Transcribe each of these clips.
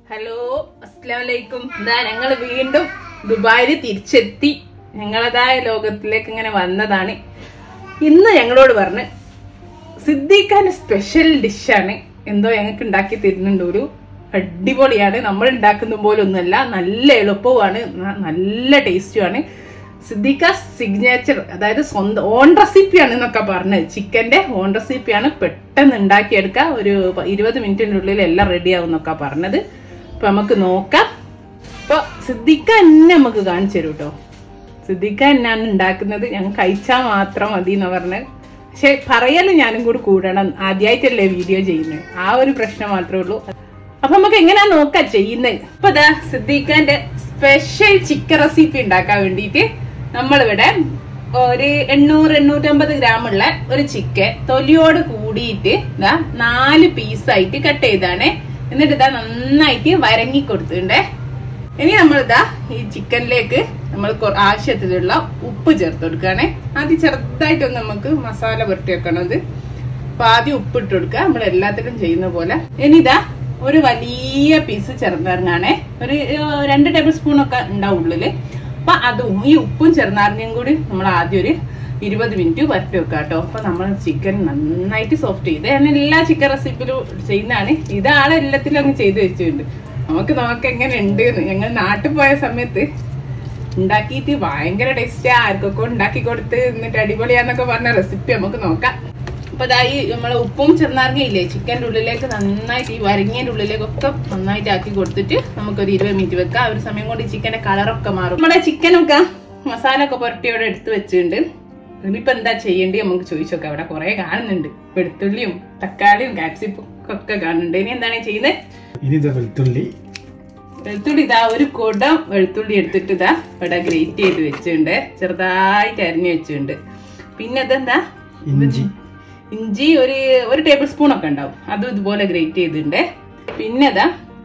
Hello അസ്സലാമു അലൈക്കും ഇതാ ഞങ്ങൾ വീണ്ടും ദുബായിൽ തിരിച്ചെത്തി ഞങ്ങളതായ ലോകത്തിലേക്ക് ഇങ്ങനെ വന്നതാണ് ഇന്ന് ഞങ്ങളോട് പറഞ്ഞ് സിദ്ദീഖാന്റെ സ്പെഷ്യൽ ഡിഷാണ് എന്തോ ഞങ്ങൾക്ക് ഉണ്ടാക്കി തരുന്നുണ്ട് ഒരു അടിപൊളിയാണ് നമ്മൾ ഉണ്ടാക്കുന്ന പോലെ ഒന്നുമല്ല നല്ല എളുപ്പവുമാണ് ന- നല്ല ടേസ്റ്റുമാണ് സിദ്ദീഖ സിഗ്നേച്ചർ അതായത് സ്വന്തം ഓൺ റെസിപ്പിയാണ് എന്നൊക്കെ പറഞ്ഞത് ചിക്കന്റെ ഓൺ റെസിപ്പിയാണ് പെട്ടെന്ന് ഉണ്ടാക്കിയെടുക്കുക ഒരു പ- ഇരുപത് മിനിറ്റിനുള്ളിൽ എല്ലാം റെഡി ആവും എന്നൊക്കെ പറഞ്ഞത് അപ്പൊ നമുക്ക് നോക്കാം അപ്പൊ സിദ്ദീഖ തന്നെ നമുക്ക് കാണിച്ചു തരും കേട്ടോ സിദ്ദീഖ എന്നാണ് ഉണ്ടാക്കുന്നത് ഞങ്ങൾ കഴിച്ചാൽ മാത്രം മതി എന്ന് പറഞ്ഞ് പക്ഷെ പറയല് ഞാനും കൂടി കൂടണം ആദ്യമായിട്ടല്ലേ വീഡിയോ ചെയ്യുന്നത് ആ ഒരു പ്രശ്നം മാത്രമേ ഉള്ളൂ അപ്പൊ നമുക്ക് എങ്ങനെയാ നോക്കാം ചെയ്യുന്നത് അപ്പൊ ഇതാ സിദ്ദീഖാന്റെ സ്പെഷ്യൽ ചിക്കൻ റെസിപ്പി ഉണ്ടാക്കാൻ വേണ്ടിയിട്ട് നമ്മളിവിടെ ഒരു എണ്ണൂറ് എണ്ണൂറ്റമ്പത് ഗ്രാം ഉള്ള ഒരു ചിക്കൻ തൊലിയോട് കൂടിയിട്ട് ഇതാ നാല് പീസായിട്ട് കട്ട് ചെയ്താണ് എന്നിട്ട് ഇതാ നന്നായിട്ട് വരങ്ങി കൊടുത്തിട്ടുണ്ടേ ഇനി നമ്മളിതാ ഈ ചിക്കനിലേക്ക് നമ്മൾ കൊ- ആവശ്യത്തിലുള്ള ഉപ്പ് ചേർത്ത് കൊടുക്കുകയാണേ ആദ്യം ചെറുതായിട്ടൊന്ന് നമുക്ക് മസാല പുരട്ടി വെക്കണത് അപ്പൊ ആദ്യം ഉപ്പ് ഇട്ട് കൊടുക്കുക നമ്മൾ എല്ലാത്തിലും ചെയ്യുന്ന പോലെ ഇനി ഇതാ ഒരു വലിയ പീസ് ചെറുനാരങ്ങാണേ ഒരു ഏഹ്, രണ്ട് ടേബിൾ സ്പൂൺ ഒക്കെ ഉണ്ടാവും ഉള്ളില് അപ്പൊ അതും ഈ ഉപ്പും ചെറുനാരങ്ങയും കൂടി നമ്മൾ ആദ്യം ഒരു ഇരുപത് മിനിറ്റ് വരട്ടി വെക്കുക കേട്ടോ അപ്പൊ നമ്മൾ ചിക്കൻ നന്നായിട്ട് സോഫ്റ്റ് ചെയ്ത് ഞാൻ എല്ലാ ചിക്കൻ റെസിപ്പിയിലും ചെയ്യുന്നതാണ് ഇതാളെ എല്ലാത്തിലും അങ്ങ് ചെയ്ത് വെച്ചിട്ടുണ്ട് നമുക്ക് നമുക്ക് എങ്ങനെ ഉണ്ട് ഞങ്ങൾ നാട്ടിൽ പോയ സമയത്ത് ഉണ്ടാക്കിയിട്ട് ഭയങ്കര ടേസ്റ്റാ ആർക്കൊക്കെ ഉണ്ടാക്കി കൊടുത്ത് എന്നിട്ട് അടിപൊളിയാന്നൊക്കെ പറഞ്ഞ റെസിപ്പി നമുക്ക് നോക്കാം അപ്പൊ ഇതായി നമ്മളെ ഉപ്പും ചെറുനാരങ്ങയില്ലേ ചിക്കൻ്റെ ഉള്ളിലേക്ക് നന്നായിട്ട് ഈ വരങ്ങിയതിന്റെ ഉള്ളിലേക്കൊക്കെ നന്നായിട്ട് ആക്കി കൊടുത്തിട്ട് നമുക്കൊരു ഇരുപത് മിനിറ്റ് വെക്കാം ആ ഒരു സമയം കൊണ്ട് ഈ ചിക്കന്റെ കളറൊക്കെ മാറും നമ്മുടെ ചിക്കനൊക്കെ മസാല ഒക്കെ പുരട്ടി അവിടെ എടുത്ത് വെച്ചിട്ടുണ്ട് ഇനിയിപ്പോ എന്താ ചെയ്യേണ്ടി നമുക്ക് ചോദിച്ചോക്കാം അവിടെ കുറെ കാണുന്നുണ്ട് വെളുത്തുള്ളിയും തക്കാളിയും കാപ്സിക്കും ഒക്കെ കാണുന്നുണ്ട് ഇനി എന്താണ് ചെയ്യുന്നത് ഇനി ഇത് വെളുത്തുള്ളി വെളുത്തുള്ളി ഇതാ ഒരു കുടം വെളുത്തുള്ളി എടുത്തിട്ട് ഇതാ ഇവിടെ ഗ്രേറ്റ് ചെയ്ത് വെച്ചിട്ടുണ്ട് ചെറുതായിട്ട് അരിഞ്ഞു വെച്ചിട്ടുണ്ട് പിന്നെ ഇതെന്താ ഇഞ്ചി ഇഞ്ചി ഒരു ഒരു ടേബിൾ സ്പൂൺ ഒക്കെ ഉണ്ടാവും അതും ഇതുപോലെ ഗ്രേറ്റ് ചെയ്തിട്ടുണ്ട് പിന്നെ ഇതാ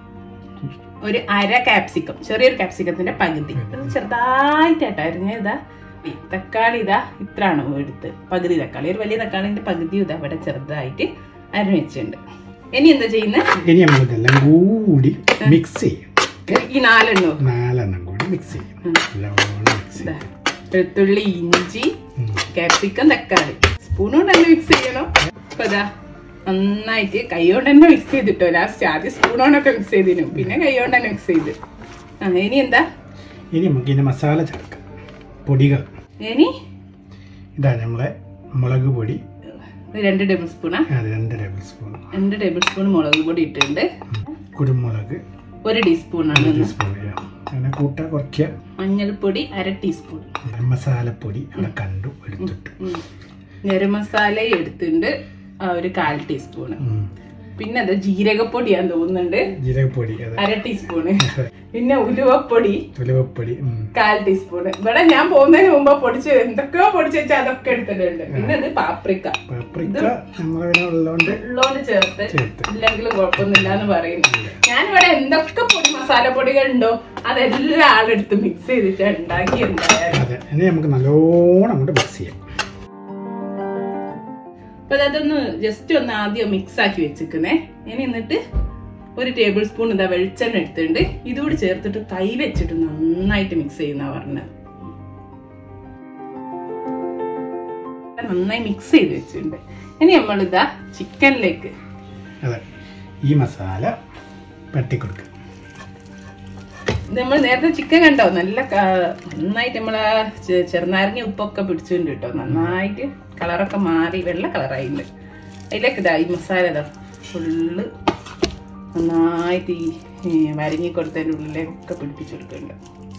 ഒരു അര കാപ്സിക്കം ചെറിയൊരു കാപ്സിക്കത്തിന്റെ പകുതി ഇത് ചെറുതായിട്ടായിട്ട് അരിഞ്ഞ ഇതാ ഈ തക്കാളി ഇതാ ഇത്രാണ് എടുത്ത് പകുതി തക്കാളി ഒരു വലിയ തക്കാളിന്റെ പകുതി ഇതാ ഇവിടെ ചെറുതായിട്ട് അരിഞ്ഞു വെച്ചിട്ടുണ്ട് ഇനി എന്താ ചെയ്യുന്നത് ഇനി നമ്മൾ ഇതെല്ലാം കൂടി മിക്സ് ചെയ്യും ഈ നാലെണ്ണോ നാലെണ്ണം കൂടി മിക്സ് ചെയ്യും നല്ലോണം മിക്സ് ഇതാ, ചെയ്യും വെളുത്തുള്ളി ഇഞ്ചി ഉം. ക്യാപ്സിക്കം തക്കാളി സ്പൂൺ കൊണ്ട് തന്നെ മിക്സ് ചെയ്യണം അപ്പൊ ഇതാ നന്നായിട്ട് കൈ കൊണ്ട് തന്നെ മിക്സ് ചെയ്തിട്ടോ ലാസ്റ്റ് ആദ്യം സ്പൂൺ കൊണ്ടൊക്കെ മിക്സ് ചെയ്തിരുന്നു പിന്നെ കൈ കൊണ്ട് തന്നെ മിക്സ് ചെയ്ത് ആ ഇനി എന്താ ഇനി നമുക്ക് ഇതിന്റെ മസാല ചേർക്കാം പൊടികൾ ഇനി ഇതാ നമ്മളെ മുളക് പൊടി ഇത് രണ്ട് ടേബിൾ സ്പൂണാ അത് രണ്ട് ടേബിൾ സ്പൂൺ രണ്ട് ടേബിൾ സ്പൂൺ മുളക് പൊടി ഇട്ടിട്ടുണ്ട് കുരുമുളക് ഒരു ടീസ്പൂണാണ് ഒരു സ്പൂൺ അങ്ങനെ കൂട്ട കുറയ്ക്കുക മഞ്ഞൾപ്പൊടി അര ടീസ്പൂൺ മസാലപ്പൊടി അവിടെ കണ്ടു എടുത്തിട്ട് ഉം. ഗരം മസാല എടുത്തിട്ടുണ്ട് ആ, ഒരു കാൽ ടീസ്പൂണ് ഉം. പിന്നെ അത് ജീരകപ്പൊടിയാന്ന് തോന്നുന്നുണ്ട് ജീരകപ്പൊടി അതെ അര ടീസ്പൂണ് പിന്നെ ഉലുവപ്പൊടി ഉലുവപ്പൊടി ഉം. കാൽ ടീസ്പൂണ് ഇവിടെ ഞാൻ പോകുന്നതിന് മുമ്പ് പൊടിച്ച് എന്തൊക്കെയോ പൊടിച്ച് വെച്ചാൽ അതൊക്കെ എടുത്തിട്ടുണ്ട് പിന്നെ ഇത് പാപ്രിക്ക പപ്രിക്ക നമ്മളിവിടെ ഉള്ളതുകൊണ്ട് ഉള്ളോണ്ട് ചേർത്ത് ചേർത്ത് ഇല്ലെങ്കിലും കുഴപ്പമൊന്നുമില്ല എന്ന് പറയുന്നു ഞാനിവിടെ എന്തൊക്കെ പൊടി മസാല പൊടികൾ ഉണ്ടോ അതെല്ലാം ആളെടുത്ത് മിക്സ് ചെയ്തിട്ട് ഉണ്ടാക്കി എന്തായാലും അതെ ഇനി നമുക്ക് നല്ലോണം അങ്ങോട്ട് മിക്സ് ചെയ്യാം അപ്പൊ അതൊന്ന് ജസ്റ്റ് ഒന്ന് ആദ്യം മിക്സ് ആക്കി വെച്ചിരിക്കുന്നേ ഇനി എന്നിട്ട് ഒരു ടേബിൾ സ്പൂൺ ഇതാ വെളിച്ചെണ്ണ എടുത്തിട്ടുണ്ട് ഇതുകൂടി ചേർത്തിട്ട് കൈ വെച്ചിട്ട് നന്നായിട്ട് മിക്സ് ചെയ്യുന്ന പറഞ്ഞത് നന്നായി മിക്സ് ചെയ്ത് വെച്ചിട്ടുണ്ട് ഇനി നമ്മളിതാ ചിക്കനിലേക്ക് അതെ ഈ മസാല പരട്ടി കൊടുക്കുക നമ്മൾ നേരത്തെ ചിക്കൻ കണ്ടോ നല്ല ക- നന്നായിട്ട് നമ്മൾ ആ ചെ- ചെറുനാരങ്ങ ഉപ്പൊക്കെ പിടിച്ചിട്ടുണ്ട് കേട്ടോ നന്നായിട്ട് കളറൊക്കെ മാറി വെള്ള കളറായിട്ടുണ്ട് അതിലേക്ക് ഇതാ ഈ മസാല ഇതാ ഫുള്ള് നന്നായിട്ട് ഈ ഈ വരങ്ങി കൊടുത്തതിൻ്റെ ഉള്ളിലേക്കൊക്കെ പിടിപ്പിച്ചു കൊടുക്കുന്നുണ്ട്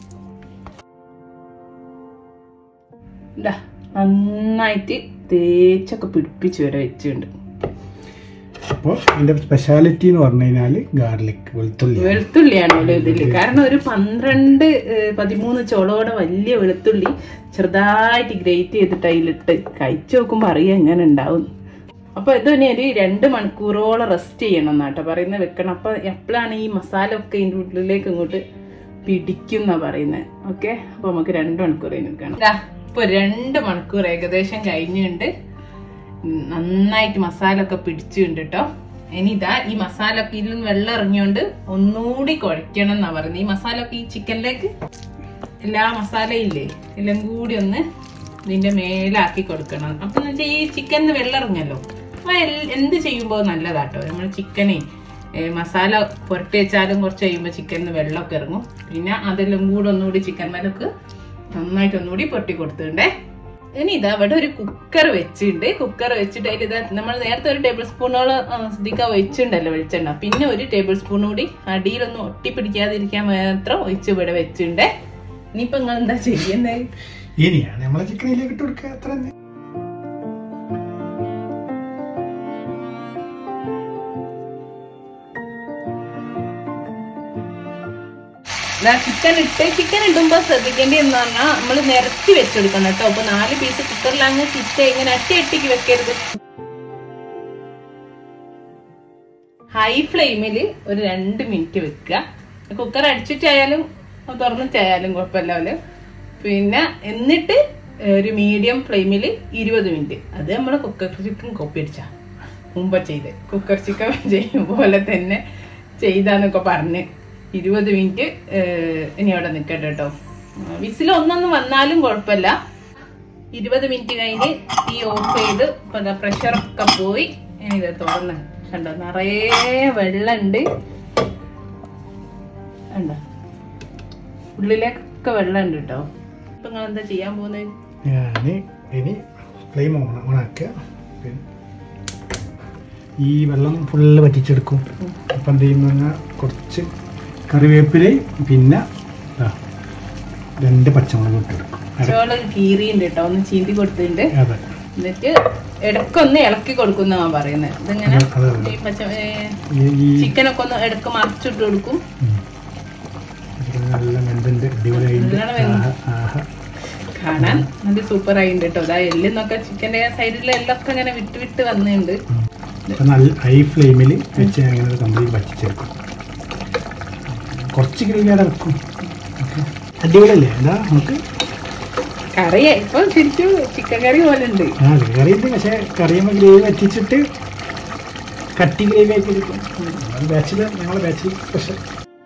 ഇതാ നന്നായിട്ട് തേച്ചൊക്കെ പിടിപ്പിച്ച് വരെ വെച്ചിട്ടുണ്ട് അപ്പോൾ ഇതിൻ്റെ സ്പെഷ്യാലിറ്റി എന്ന് പറഞ്ഞു കഴിഞ്ഞാൽ ഗാർലിക് വെളുത്തുള്ളി വെളുത്തുള്ളിയാണല്ലോ ഇതില് കാരണം ഒരു പന്ത്രണ്ട് ഏഹ്, പതിമൂന്ന് ചോളോടെ വലിയ വെളുത്തുള്ളി ചെറുതായിട്ട് ഗ്രേറ്റ് ചെയ്തിട്ട് അതിലിട്ട് കഴിച്ചു നോക്കുമ്പോ അറിയാം എങ്ങനെ ഉണ്ടാവും അപ്പൊ ഇത് ഇനി ഒരു രണ്ട് മണിക്കൂറോളം റെസ്റ്റ് ചെയ്യണം എന്നാട്ടോ പറയുന്നത് വെക്കണം അപ്പൊ എപ്പോഴാണ് ഈ മസാല ഒക്കെ ഇതിന്റെ ഉള്ളിലേക്ക് ഇങ്ങോട്ട് പിടിക്കുന്ന പറയുന്നത് ഓക്കെ അപ്പൊ നമുക്ക് രണ്ട് മണിക്കൂർ കഴിഞ്ഞ് നിൽക്കണം ദാ, ഇപ്പൊ രണ്ട് മണിക്കൂർ ഏകദേശം കഴിഞ്ഞുണ്ട് ഉം, നന്നായിട്ട് മസാല ഒക്കെ പിടിച്ചുണ്ട് കേട്ടോ ഇനി ഇതാ ഈ മസാല ഒക്കെ ഇതിൽ നിന്ന് വെള്ളം ഇറങ്ങിയോണ്ട് ഒന്നുകൂടി കുഴക്കണം എന്നാ പറയുന്നത് ഈ മസാല ഒക്കെ ഈ ചിക്കനിലേക്ക് എല്ലാ മസാലയും ഇല്ലേ എല്ലാം കൂടി ഒന്ന് ഇതിന്റെ മേലാക്കി കൊടുക്കണം അപ്പൊ എന്ന് വെച്ചാൽ ഈ ചിക്കനിന്ന് വെള്ളം ഇറങ്ങല്ലോ അപ്പൊ എൽ- എന്ത് ചെയ്യുമ്പോൾ നല്ലതാട്ടോ നമ്മൾ ചിക്കനെ മസാല പുരട്ടി വെച്ചാലും കുറച്ച് കഴിയുമ്പോൾ ചിക്കനിന്ന് വെള്ളമൊക്കെ ഇറങ്ങും പിന്നെ അതെല്ലാം കൂടെ ഒന്നുകൂടി ചിക്കൻ മേലൊക്കെ നന്നായിട്ട് ഒന്നുകൂടി പൊട്ടി കൊടുത്തിട്ടുണ്ടേ ഇനി ഇതാ ഇവിടെ ഒരു കുക്കർ വെച്ചിട്ടുണ്ട് കുക്കർ വെച്ചിട്ട് അതിൽ ഇതാ നമ്മൾ നേരത്തെ ഒരു ടേബിൾ സ്പൂണോളം ശ്രദ്ധിക്കാൻ ഒഴിച്ചിട്ടുണ്ടല്ലോ വെളിച്ചെണ്ണ പിന്നെ ഒരു ടേബിൾ സ്പൂൺ കൂടി അടിയിലൊന്നും ഒട്ടിപ്പിടിക്കാതിരിക്കാൻ മാത്രം ഒഴിച്ച് ഇവിടെ വെച്ചിട്ടുണ്ട് ഇനിയിപ്പോ നിങ്ങൾ എന്താ ചെയ്യുന്നത് ഇനിയാണ് നമ്മളെ ചിക്കനിലേക്ക് ഇട്ട് കൊടുക്കുക അത്ര തന്നെ ചിക്കൻ ഇട്ട് ചിക്കൻ ഇടുമ്പോ ശ്രദ്ധിക്കേണ്ടി എന്ന് പറഞ്ഞാൽ നമ്മൾ നിരത്തി വെച്ചെടുക്കണം കേട്ടോ അപ്പൊ നാല് പീസ് കുക്കറിൽ അങ്ങ് ചിറ്റ ഇങ്ങനെ അട്ടി അട്ടിക്ക് വെക്കരുത് ഹൈ ഫ്ലെയിമിൽ ഒരു രണ്ട് മിനിറ്റ് വെക്കുക കുക്കർ അടിച്ചിട്ടായാലും തുറന്നിട്ടായാലും കുഴപ്പമില്ല പിന്നെ എന്നിട്ട് ഒരു മീഡിയം ഫ്ലെയിമിൽ ഇരുപത് മിനിറ്റ് അത് നമ്മൾ കുക്കർ ചിക്കൻ കോപ്പി അടിച്ചാ മുമ്പ് ചെയ്ത് കുക്കർ ചിക്കൻ ചെയ്യും പോലെ തന്നെ ചെയ്താന്നൊക്കെ പറഞ്ഞ് ഇരുപത് മിനിറ്റ് ഇനി അവിടെ നിൽക്കട്ടെ കേട്ടോ വിസിൽ ഒന്നൊന്നും വന്നാലും കുഴപ്പമില്ല ഇരുപത് മിനിറ്റ് കഴിഞ്ഞ് ഈ ഓഫ് ചെയ്ത് പ്രഷറൊക്കെ പോയി ഇനി ഇത് തുറന്ന് കണ്ടോ നിറയെ വെള്ളമുണ്ട് കണ്ടോ ഉള്ളിലേക്കൊക്കെ വെള്ളമുണ്ട് കേട്ടോ ഇപ്പൊ നിങ്ങൾ എന്താ ചെയ്യാൻ പോകുന്നത് ഞാൻ ഇനി ഫ്ലെയിം ഓൺ ഓണാക്കുക പിന്നെ ഈ വെള്ളം ഫുള്ള് വറ്റിച്ചെടുക്കും അപ്പം എന്ത് ചെയ്യുന്ന പറഞ്ഞാൽ കുറച്ച് കറിവേപ്പിലയും പിന്നെ ദാ രണ്ട് പച്ചമുളക് ഇട്ടെടുക്കും അര- ചോള കീറിയുണ്ട് കേട്ടോ ഒന്ന് ചീന്തി കൊടുത്തിട്ടുണ്ട് അതെ എന്നിട്ട് ഇടക്കൊന്ന് ഇളക്കി കൊടുക്കുന്ന പറയുന്നത് ഇതിങ്ങനെ അതെ, അതെ. ഈ പച്ച ഈ ഈ ചിക്കനൊക്കെ ഒന്ന് ഇടക്ക് മറിച്ചിട്ട് കൊടുക്കും ഉം. ചിക്കൻ നല്ല വെന്തുണ്ട് അടിപൊളിയായിട്ട് നല്ലോണം വെന്ത്. ആഹാ ആഹാ കാണാൻ നല്ല സൂപ്പർ ആയിട്ടുണ്ട് കേട്ടോ അതാ എല്ലെന്നൊക്കെ ചിക്കന്റെ സൈഡിലെ എല്ലൊക്കെ ഇങ്ങനെ വിട്ട് വിട്ട് വന്നിട്ടുണ്ട് അപ്പം നല്ല ഹൈ ഫ്ലെയിമിൽ വെച്ച് ഞാൻ ഇങ്ങനെ കംപ്ലീറ്റ് വറ്റിച്ചെടുക്കും കുറച്ച് ഗ്രേവി അവിടെ വെക്കും ഓക്കെ അടിപൊളിയല്ലേ എന്താ നമുക്ക് കറി ഇപ്പൊ ശരിക്കും ചിക്കൻ കറി പോലെ ഉണ്ട് ആ കറി ഉണ്ട് പക്ഷേ കറിയുമ്പോൾ ഗ്രേവി വറ്റിച്ചിട്ട് കട്ടി ഗ്രേവി ആക്കി എടുക്കും ബാച്ചിലർ ഞങ്ങളെ ബാച്ചിലർ സ്പെഷ്യൽ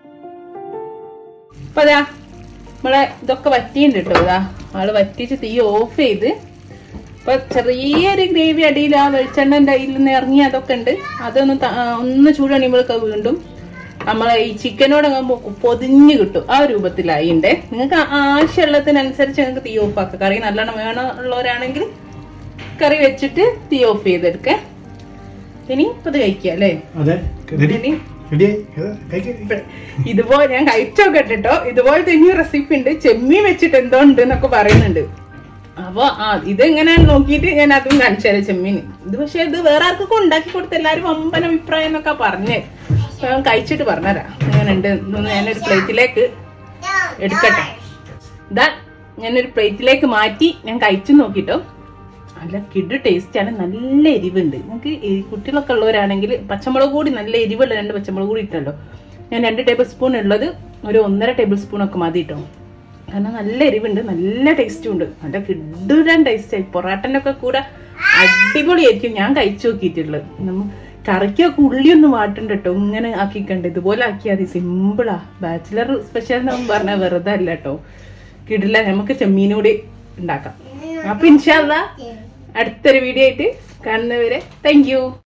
അപ്പൊ അതാ നമ്മളെ ഇതൊക്കെ വറ്റിയുണ്ട് കേട്ടോ ഇതാ ആള് വറ്റിച്ച് തീ ഓഫ് ചെയ്ത് ഇപ്പൊ ചെറിയൊരു ഗ്രേവി അടിയിൽ ആ വെളിച്ചെണ്ണന്റെ അടിയിൽ നിന്ന് ഇറങ്ങി അതൊക്കെ ഉണ്ട് അതൊന്ന് ത- ആ, ഒന്ന് ചൂടണിമ്പോഴൊക്കെ വീണ്ടും നമ്മളെ ഈ ചിക്കനോട് പൊതിഞ്ഞ് കിട്ടും ആ രൂപത്തിലായിണ്ടേ നിങ്ങൾക്ക് ആവശ്യമുള്ളതിനനുസരിച്ച് നിങ്ങൾക്ക് തീ ഓഫ് ആക്കാം കറി നല്ലോണം വേണമുള്ളവരാണെങ്കിൽ കറി വെച്ചിട്ട് തീ ഓഫ് ചെയ്തെടുക്കേ ഇനി ഇപ്പൊ ഇത് കഴിക്കുക അല്ലേ അതെ റെഡി ഇനി റെഡിയായി കഴിക്കാം ഇതുപോലെ ഞാൻ കഴിച്ചോക്കെ കേട്ടോ ഇതുപോലത്തെ ഇനിയും റെസിപ്പി ഉണ്ട് ചെമ്മീൻ വെച്ചിട്ട് എന്തോ ഉണ്ട് എന്നൊക്കെ പറയുന്നുണ്ട് അപ്പൊ ആ ഇത് എങ്ങനെയാണ് നോക്കിയിട്ട് ഞാൻ അതും കാണിച്ചു തരാം ചെമ്മീൻ ഇത് പക്ഷെ ഇത് വേറെ ആർക്കൊക്കെ ഉണ്ടാക്കി കൊടുത്ത് എല്ലാരും വമ്പൻ അഭിപ്രായം എന്നൊക്കെ പറഞ്ഞ് അപ്പൊ ഞാൻ കഴിച്ചിട്ട് പറഞ്ഞുതരാം എങ്ങനെയുണ്ട് എന്നൊന്ന് ഞാനൊരു പ്ലേറ്റിലേക്ക് എടുക്കട്ടെ ഇതാ ഞാനൊരു പ്ലേറ്റിലേക്ക് മാറ്റി ഞാൻ കഴിച്ചു നോക്കിട്ടോ നല്ല കിഡ് ടേസ്റ്റ് ആണ് നല്ല എരിവുണ്ട് നിങ്ങൾക്ക് ഈ കുട്ടികളൊക്കെ ഉള്ളവരാണെങ്കിൽ പച്ചമുളക് കൂടി നല്ല എരിവുള്ള രണ്ട് പച്ചമുളക് കൂടി ഇട്ടല്ലോ ഞാൻ രണ്ട് ടേബിൾ സ്പൂൺ ഉള്ളത് ഒരു ഒന്നര ടേബിൾ സ്പൂൺ ഒക്കെ മതി കേട്ടോ കാരണം നല്ല എരിവുണ്ട് നല്ല ടേസ്റ്റും ഉണ്ട് നല്ല കിഡുരാൻ ടേസ്റ്റ് ആയി പൊറാട്ടൻ്റെ ഒക്കെ കൂടെ അടിപൊളിയായിരിക്കും ഞാൻ കഴിച്ചു നോക്കിയിട്ടുള്ളത് നമ്മ കറിക്കൊക്കെ ഉള്ളിയൊന്നും വാട്ടണ്ട കേട്ടോ ഇങ്ങനെ ആക്കിക്കണ്ട് ഇതുപോലെ ആക്കിയാൽ മതി സിമ്പിളാ ബാച്ചിലർ സ്പെഷ്യൽ എന്ന് പറഞ്ഞാൽ വെറുതെ അല്ല കേട്ടോ കിടില്ല നമുക്ക് ചെമ്മീനൂടി ഉണ്ടാക്കാം അപ്പൊ ഇൻഷാല്ല അടുത്തൊരു വീഡിയോ ആയിട്ട് കാണുന്നവരെ താങ്ക് യു